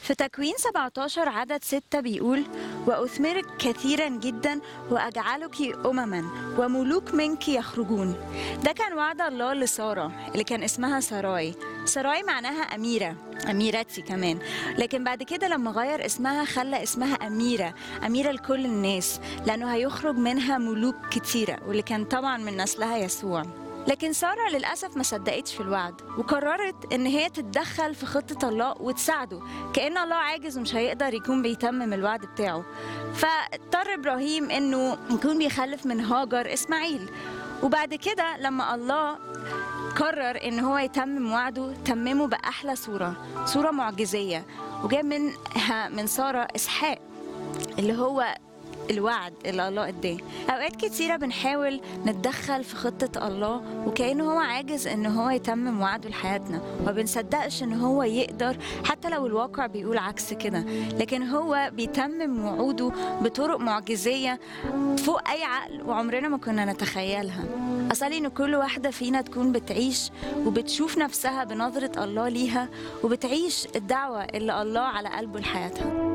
في تكوين 17 عدد 6 بيقول وأثمرك كثيرا جدا وأجعلك أمما وملوك منك يخرجون ده كان وعد الله لسارة اللي كان اسمها سراي سراي معناها أميرة أميرتي كمان لكن بعد كده لما غير اسمها خلى اسمها أميرة أميرة لكل الناس لأنه هيخرج منها ملوك كتيرة واللي كان طبعا من نسلها يسوع لكن سارة للأسف ما صدقتش في الوعد وقررت إن هي تتدخل في خطة الله وتساعده كأن الله عاجز ومش هيقدر يكون بيتمم الوعد بتاعه فاضطر إبراهيم إنه يكون بيخلف من هاجر إسماعيل وبعد كده لما الله قرر ان هو يتمم وعده تممه باحلى صوره صوره معجزيه وجاب منها من ساره اسحاق اللي هو الوعد اللي الله اداه اوقات كتيره بنحاول نتدخل في خطه الله وكانه هو عاجز ان هو يتمم وعده لحياتنا وما بنصدقش ان هو يقدر حتى لو الواقع بيقول عكس كده لكن هو بيتمم وعوده بطرق معجزيه فوق اي عقل وعمرنا ما كنا نتخيلها أصلي إن كل واحدة فينا تكون بتعيش وبتشوف نفسها بنظرة الله ليها وبتعيش الدعوة اللي الله على قلبه لحياتها